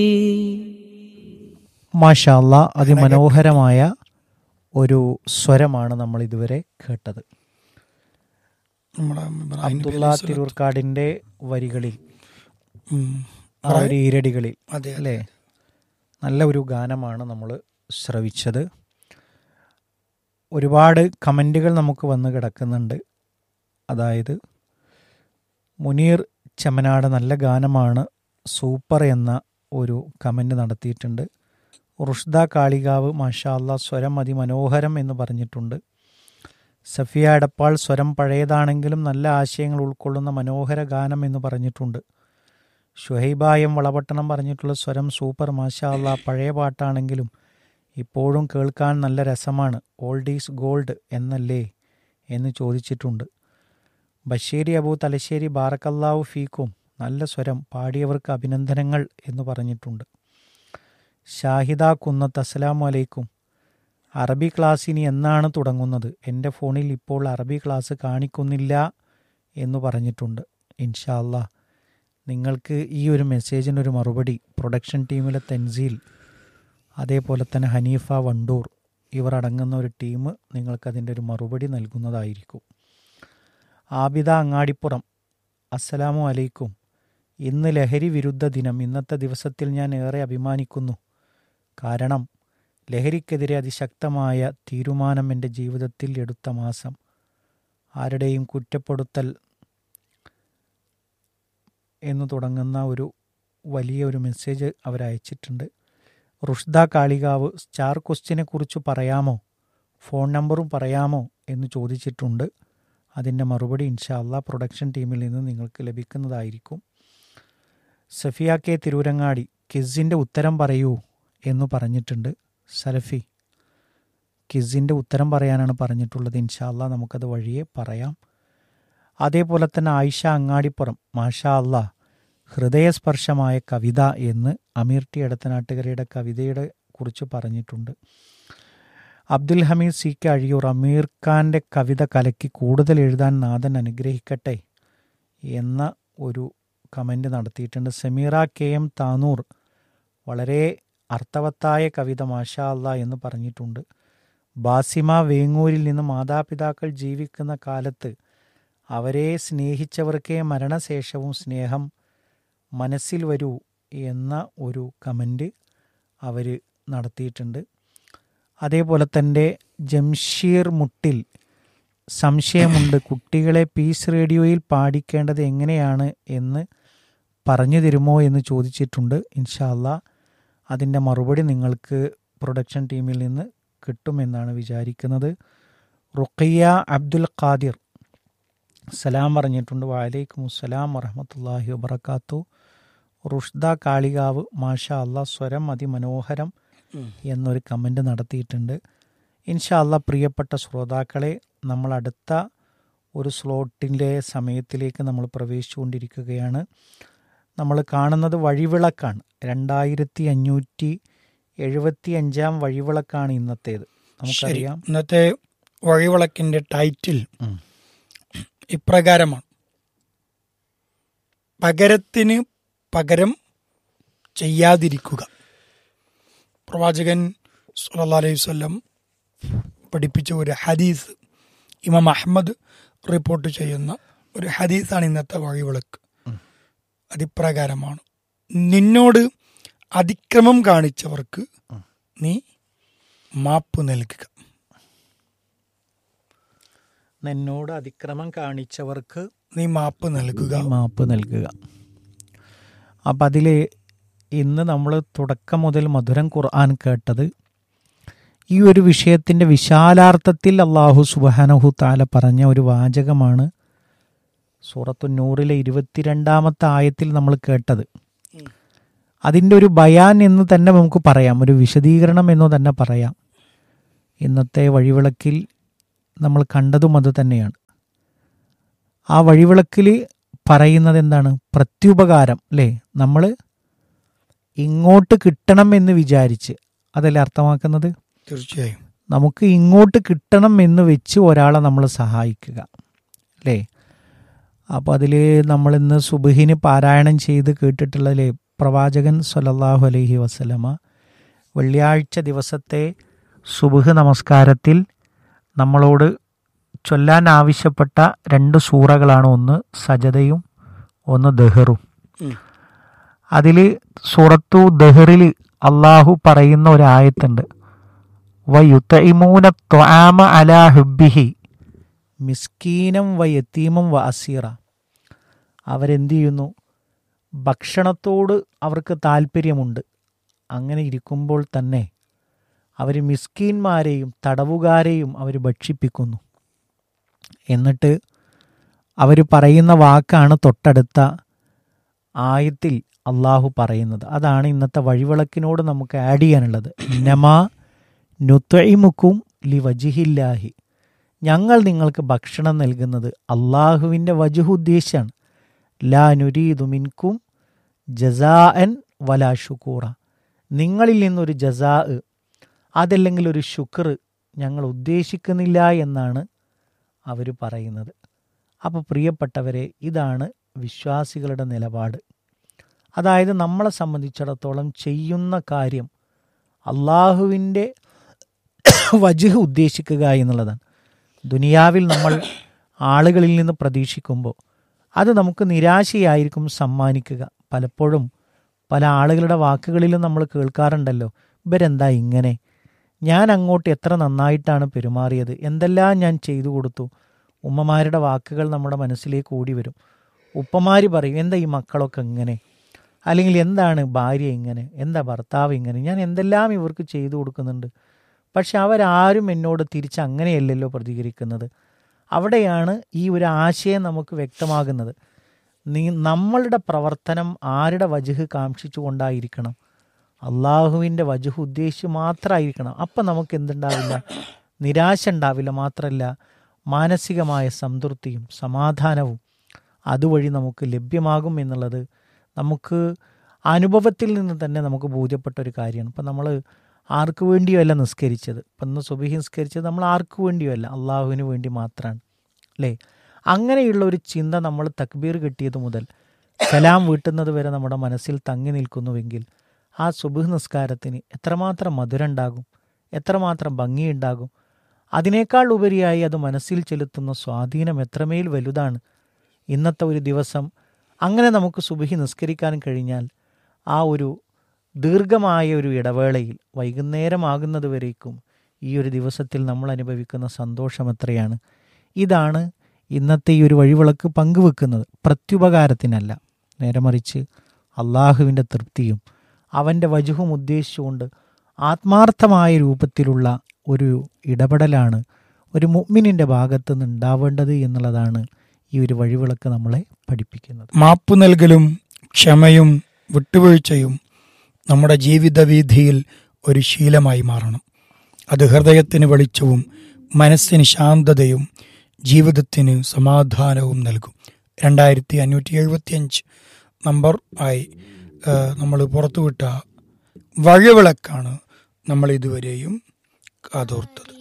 മാഷാല്ല അതിമനോഹരമായ ഒരു സ്വരമാണ് നമ്മൾ ഇതുവരെ കേട്ടത് നമ്മുടെ ഇബ്രാഹിം നബി അബ്ദുള്ള അലൈഹി സ്വലാത്തു. തിരൂർക്കാടിന്റെ വരികളിൽ ഉം. ആ ഒരു ഈരടികളിൽ അതെ അല്ലേ നല്ല ഒരു ഗാനമാണ് നമ്മൾ ശ്രവിച്ചത് ഒരുപാട് കമൻറ്റുകൾ നമുക്ക് വന്ന് കിടക്കുന്നുണ്ട് അതായത് മുനീർ ചെമ്മനാട് നല്ല ഗാനമാണ് സൂപ്പർ എന്ന ഒരു കമൻറ്റ് നടത്തിയിട്ടുണ്ട് റുഷ്ദ കാളികാവ് മാഷാ അല്ലാ സ്വരം അതിമനോഹരം എന്ന് പറഞ്ഞിട്ടുണ്ട് സഫിയ എടപ്പാൾ സ്വരം പഴയതാണെങ്കിലും നല്ല ആശയങ്ങൾ ഉൾക്കൊള്ളുന്ന മനോഹര ഗാനം എന്ന് പറഞ്ഞിട്ടുണ്ട് ഷുഹൈബായം വളപട്ടണം പറഞ്ഞിട്ടുള്ള സ്വരം സൂപ്പർ മാഷാ അല്ലാ പഴയ പാട്ടാണെങ്കിലും ഇപ്പോഴും കേൾക്കാൻ നല്ല രസമാണ് ഓൾഡ് ഈസ് ഗോൾഡ് എന്നല്ലേ എന്ന് ചോദിച്ചിട്ടുണ്ട് ബഷീരി അബു തലശ്ശേരി ബാറക്കല്ലാവു ഫീക്കും നല്ല സ്വരം പാടിയവർക്ക് അഭിനന്ദനങ്ങൾ എന്ന് പറഞ്ഞിട്ടുണ്ട് ഷാഹിദ കുന്നത്ത് അസ്സലാമു അലൈക്കും അറബി ക്ലാസ് ഇനി എന്നാണ് തുടങ്ങുന്നത് എൻ്റെ ഫോണിൽ ഇപ്പോൾ അറബി ക്ലാസ് കാണിക്കുന്നില്ല എന്ന് പറഞ്ഞിട്ടുണ്ട് ഇൻഷാ അല്ലാ നിങ്ങൾക്ക് ഈ ഒരു മെസ്സേജിനൊരു മറുപടി പ്രൊഡക്ഷൻ ടീമിലെ തെൻസീൽ അതേപോലെ തന്നെ ഹനീഫ വണ്ടൂർ ഇവർ അടങ്ങുന്ന ഒരു ടീം നിങ്ങൾക്കതിൻ്റെ ഒരു മറുപടി നൽകുന്നതായിരിക്കും ആബിദ അങ്ങാടിപ്പുറം അസ്സലാമു അലൈക്കും ഇന്ന് ലഹരി വിരുദ്ധ ദിനം ഇന്നത്തെ ദിവസത്തിൽ ഞാൻ ഏറെ അഭിമാനിക്കുന്നു കാരണം ലഹരിക്കെതിരെ അതിശക്തമായ തീരുമാനം എൻ്റെ ജീവിതത്തിൽ എടുത്ത മാസം ആരുടെയും കുറ്റപ്പെടുത്തൽ എന്ന് തുടങ്ങുന്ന ഒരു വലിയ ഒരു മെസ്സേജ് അവരയച്ചിട്ടുണ്ട് റുഷ്ദ കാളികാവ് സ്റ്റാർ ക്വസ്റ്റിനെ കുറിച്ച് പറയാമോ ഫോൺ നമ്പറും പറയാമോ എന്ന് ചോദിച്ചിട്ടുണ്ട് അതിൻ്റെ മറുപടി ഇൻഷാല്ല പ്രൊഡക്ഷൻ ടീമിൽ നിന്ന് നിങ്ങൾക്ക് ലഭിക്കുന്നതായിരിക്കും സഫിയ കെ തിരൂരങ്ങാടി കിസിൻ്റെ ഉത്തരം പറയൂ എന്ന് പറഞ്ഞിട്ടുണ്ട് സലഫി കിസിൻ്റെ ഉത്തരം പറയാനാണ് പറഞ്ഞിട്ടുള്ളത് ഇൻഷാല്ല നമുക്കത് വഴിയെ പറയാം അതേപോലെ തന്നെ ആയിഷ അങ്ങാടിപ്പുറം മാഷാ അല്ലാ ഹൃദയസ്പർശമായ കവിത എന്ന് അമീർ ടി എടത്തനാട്ടുകരയുടെ കവിതയുടെ കുറിച്ച് പറഞ്ഞിട്ടുണ്ട് അബ്ദുൽ ഹമീദ് സി കെ അഴിയൂർ അമീർ ഖാൻ്റെ കവിത കലക്കി കൂടുതൽ എഴുതാൻ നാഥൻ അനുഗ്രഹിക്കട്ടെ എന്ന ഒരു കമൻ്റ് നടത്തിയിട്ടുണ്ട് സമീറ കെ എം താനൂർ വളരെ അർത്ഥവത്തായ കവിത മാഷാ അല്ല എന്ന് പറഞ്ഞിട്ടുണ്ട് ബാസിമ വേങ്ങൂരിൽ നിന്ന് മാതാപിതാക്കൾ ജീവിക്കുന്ന കാലത്ത് അവരെ സ്നേഹിച്ചവർക്കേ മരണശേഷവും സ്നേഹം മനസ്സിൽ വരൂ എന്ന ഒരു കമൻ്റ് അവർ നടത്തിയിട്ടുണ്ട് അതേപോലെ തന്നെ ജംഷീർ മുട്ടിൽ സംശയമുണ്ട് കുട്ടികളെ പീസ് റേഡിയോയിൽ പാടിക്കേണ്ടത് എങ്ങനെയാണ് എന്ന് പറഞ്ഞു തരുമോ എന്ന് ചോദിച്ചിട്ടുണ്ട് ഇൻഷാല്ല അതിൻ്റെ മറുപടി നിങ്ങൾക്ക് പ്രൊഡക്ഷൻ ടീമിൽ നിന്ന് കിട്ടുമെന്നാണ് വിചാരിക്കുന്നത് റുഖയ്യ അബ്ദുൽ ഖാദിർ സലാം പറഞ്ഞിട്ടുണ്ട് വാലൈക്കും അസ്സലാം വറഹമത്തല്ലാഹി വബർക്കാത്തു റുഷ്ദ കാളികാവ് മാഷാ അല്ലാ സ്വരം അതിമനോഹരം എന്നൊരു കമൻ്റ് നടത്തിയിട്ടുണ്ട് ഇൻഷാ അല്ലാ പ്രിയപ്പെട്ട ശ്രോതാക്കളെ നമ്മൾ അടുത്ത ഒരു സ്ലോട്ടിൻ്റെ സമയത്തിലേക്ക് നമ്മൾ പ്രവേശിച്ചുകൊണ്ടിരിക്കുകയാണ് നമ്മൾ കാണുന്നത് വഴിവിളക്കാണ് രണ്ടായിരത്തി അഞ്ഞൂറ്റി എഴുപത്തി അഞ്ചാം വഴിവിളക്കാണ് ഇന്നത്തേത് ശരി നമുക്കറിയാം ഇന്നത്തെ വഴിവിളക്കിന്റെ ടൈറ്റിൽ ഉം. ഇപ്രകാരമാണ് പകരത്തിന് പകരം ചെയ്യാതിരിക്കുക പ്രവാചകൻ സല്ലല്ലാഹു അലൈഹി വസല്ലം പഠിപ്പിച്ച ഒരു ഹദീസ് ഇമാം അഹമ്മദ് റിപ്പോർട്ട് ചെയ്യുന്ന ഒരു ഹദീസാണ് ഇന്നത്തെ വഴിവിളക്ക് അതിപ്രകാരമാണ് നിന്നോട് അതിക്രമം കാണിച്ചവർക്ക് നീ മാപ്പ് നൽകുക നിന്നോട് അതിക്രമം കാണിച്ചവർക്ക് നീ മാപ്പ് നൽകുക നീ മാപ്പ് നൽകുക അപ്പം അതിൽ ഇന്ന് നമ്മൾ തുടക്കം മുതൽ മധുരം ഖുർആൻ കേട്ടത് ഈ ഒരു വിഷയത്തിൻ്റെ വിശാലാർത്ഥത്തിൽ അള്ളാഹു സുബാനഹു താല പറഞ്ഞ ഒരു വാചകമാണ് സൂറത്തു നൂറിലെ ഇരുപത്തിരണ്ടാമത്തെ ആയത്തിൽ നമ്മൾ കേട്ടത് അതിൻ്റെ ഒരു ബയാൻ എന്ന് തന്നെ നമുക്ക് പറയാം ഒരു വിശദീകരണം എന്ന് തന്നെ പറയാം ഇന്നത്തെ വഴിവിളക്കിൽ നമ്മൾ കണ്ടതും അത് തന്നെയാണ് ആ വഴിവിളക്കിൽ പറയുന്നത് എന്താണ് പ്രത്യുപകാരം അല്ലേ നമ്മൾ ഇങ്ങോട്ട് കിട്ടണം എന്ന് വിചാരിച്ച് അതല്ലേ അർത്ഥമാക്കുന്നത് തീർച്ചയായും നമുക്ക് ഇങ്ങോട്ട് കിട്ടണം എന്ന് വെച്ച് ഒരാളെ നമ്മൾ സഹായിക്കുക അല്ലേ അപ്പോൾ അതിൽ നമ്മളിന്ന് സുബഹിന് പാരായണം ചെയ്ത് കേട്ടിട്ടുള്ളതിലെ പ്രവാചകൻ സല്ലല്ലാഹു അലൈഹി വസല്ലമ വെള്ളിയാഴ്ച ദിവസത്തെ സുബുഹ് നമസ്കാരത്തിൽ നമ്മളോട് ചൊല്ലാൻ ആവശ്യപ്പെട്ട രണ്ട് സൂറകളാണ് ഒന്ന് സജതയും ഒന്ന് ദഹറും ഉം. അതിൽ സൂറത്തു ദഹറിൽ അള്ളാഹു പറയുന്ന ഒരു ആയത്തുണ്ട് വയുത്തഇമൂന ത്വആമ അലാ ഹുബിഹി മിസ്കീനം വ യത്തീമം വ അസീറ അവരെന്ത് ചെയ്യുന്നു ഭക്ഷണത്തോട് അവർക്ക് താല്പര്യമുണ്ട് അങ്ങനെ ഇരിക്കുമ്പോൾ തന്നെ അവർ മിസ്കീന്മാരെയും തടവുകാരെയും അവർ ഭക്ഷിപ്പിക്കുന്നു എന്നിട്ട് അവർ പറയുന്ന വാക്കാണ് തൊട്ടടുത്ത ആയത്തിൽ അള്ളാഹു പറയുന്നത് അതാണ് ഇന്നത്തെ വഴിവിളക്കിനോട് നമുക്ക് ആഡ് ചെയ്യാനുള്ളത് നമാ നുത്തൈമുക്കും ലി വജിഹില്ലാഹി ഞങ്ങൾ നിങ്ങൾക്ക് ഭക്ഷണം നൽകുന്നത് അള്ളാഹുവിൻ്റെ വജുഹ് ഉദ്ദേശാണ് ലാ നുരീദു മിൻകും ജസാഅൻ വലാ ഷുക്കൂറ നിങ്ങളിൽ നിന്നൊരു ജസാ അതല്ലെങ്കിൽ ഒരു ശുക്ർ ഞങ്ങൾ ഉദ്ദേശിക്കുന്നില്ല എന്നാണ് അവർ പറയുന്നത് അപ്പോൾ പ്രിയപ്പെട്ടവരെ ഇതാണ് വിശ്വാസികളുടെ നിലപാട് അതായത് നമ്മളെ സംബന്ധിച്ചിടത്തോളം ചെയ്യുന്ന കാര്യം അള്ളാഹുവിൻ്റെ വജുഹ് ഉദ്ദേശിക്കുക എന്നുള്ളതാണ് ദുനിയാവിൽ നമ്മൾ ആളുകളിൽ നിന്ന് പ്രതീക്ഷിക്കുമ്പോൾ അത് നമുക്ക് നിരാശയായിരിക്കും സമ്മാനിക്കുക പലപ്പോഴും പല ആളുകളുടെ വാക്കുകളിലും നമ്മൾ കേൾക്കാറുണ്ടല്ലോ ഇവരെന്താ ഇങ്ങനെ ഞാൻ അങ്ങോട്ട് എത്ര നന്നായിട്ടാണ് പെരുമാറിയത് എന്തെല്ലാം ഞാൻ ചെയ്തു കൊടുത്തു ഉമ്മമാരുടെ വാക്കുകൾ നമ്മുടെ മനസ്സിലേക്ക് ഓടി വരും ഉപ്പമാര് പറയും എന്താ ഈ മക്കളൊക്കെ ഇങ്ങനെ അല്ലെങ്കിൽ എന്താണ് ഭാര്യ ഇങ്ങനെ എന്താ ഭർത്താവ് ഇങ്ങനെ ഞാൻ എന്തെല്ലാം ഇവർക്ക് ചെയ്തു കൊടുക്കുന്നുണ്ട് പക്ഷെ അവരാരും എന്നോട് തിരിച്ച് അങ്ങനെയല്ലല്ലോ പ്രതികരിക്കുന്നത് അവിടെയാണ് ഈ ഒരു ആശയം നമുക്ക് വ്യക്തമാകുന്നത് നീ നമ്മളുടെ പ്രവർത്തനം ആരുടെ വജുഹ് കാക്ഷിച്ചുകൊണ്ടായിരിക്കണം അള്ളാഹുവിൻ്റെ വജുഹ് ഉദ്ദേശിച്ച് മാത്രമായിരിക്കണം അപ്പം നമുക്ക് എന്തുണ്ടാവില്ല നിരാശ ഉണ്ടാവില്ല മാത്രമല്ല മാനസികമായ സംതൃപ്തിയും സമാധാനവും അതുവഴി നമുക്ക് ലഭ്യമാകും എന്നുള്ളത് നമുക്ക് അനുഭവത്തിൽ നിന്ന് തന്നെ നമുക്ക് ബോധ്യപ്പെട്ട ഒരു കാര്യമാണ് ഇപ്പം നമ്മൾ ആർക്ക് വേണ്ടിയുമല്ല നിസ്കരിച്ചത് ഇപ്പം ഇന്ന് സുബഹി നിസ്കരിച്ചത് നമ്മൾ ആർക്ക് വേണ്ടിയുമല്ല അള്ളാഹുവിന് വേണ്ടി മാത്രമാണ് അല്ലേ അങ്ങനെയുള്ള ഒരു ചിന്ത നമ്മൾ തക്ബീർ കിട്ടിയത് മുതൽ സലാം വീട്ടുന്നത് വരെ നമ്മുടെ മനസ്സിൽ തങ്ങി നിൽക്കുന്നുവെങ്കിൽ ആ സുബഹ് നിസ്കാരത്തിന് എത്രമാത്രം മധുരം ഉണ്ടാകും എത്രമാത്രം ഭംഗിയുണ്ടാകും അതിനേക്കാൾ ഉപരിയായി അത് മനസ്സിൽ ചെലുത്തുന്ന സ്വാധീനം എത്രമേൽ വലുതാണ് ഇന്നത്തെ ഒരു ദിവസം അങ്ങനെ നമുക്ക് സുബഹി നിസ്കരിക്കാൻ കഴിഞ്ഞാൽ ആ ഒരു ദീർഘമായ ഒരു ഇടവേളയിൽ വൈകുന്നേരമാകുന്നത് വരേക്കും ഈ ഒരു ദിവസത്തിൽ നമ്മൾ അനുഭവിക്കുന്ന സന്തോഷം എത്രയാണ് ഇതാണ് ഇന്നത്തെ ഈ ഒരു വഴിവിളക്ക് പങ്കുവെക്കുന്നത് പ്രത്യുപകാരത്തിനല്ല നേരെ മറിച്ച് അള്ളാഹുവിൻ്റെ തൃപ്തിയും അവൻ്റെ വജുഹും ഉദ്ദേശിച്ചുകൊണ്ട് ആത്മാർത്ഥമായ രൂപത്തിലുള്ള ഒരു ഇടപെടലാണ് ഒരു മുഗ്മിനിൻ്റെ ഭാഗത്ത് നിന്ന് ഉണ്ടാവേണ്ടത് എന്നുള്ളതാണ് ഈ ഒരു വഴിവിളക്ക് നമ്മളെ പഠിപ്പിക്കുന്നത് മാപ്പ് നൽകലും ക്ഷമയും വിട്ടുവീഴ്ചയും നമ്മുടെ ജീവിതവീഥിയിൽ ഒരു ശീലമായി മാറണം അത് ഹൃദയത്തിന് വെളിച്ചവും മനസ്സിന് ശാന്തതയും ജീവിതത്തിന് സമാധാനവും നൽകും രണ്ടായിരത്തി അഞ്ഞൂറ്റി എഴുപത്തിയഞ്ച് നമ്പർ ആയി നമ്മൾ പുറത്തുവിട്ട വഴിവിളക്കാണ് നമ്മൾ ഇതുവരെയും കാതോർത്തത്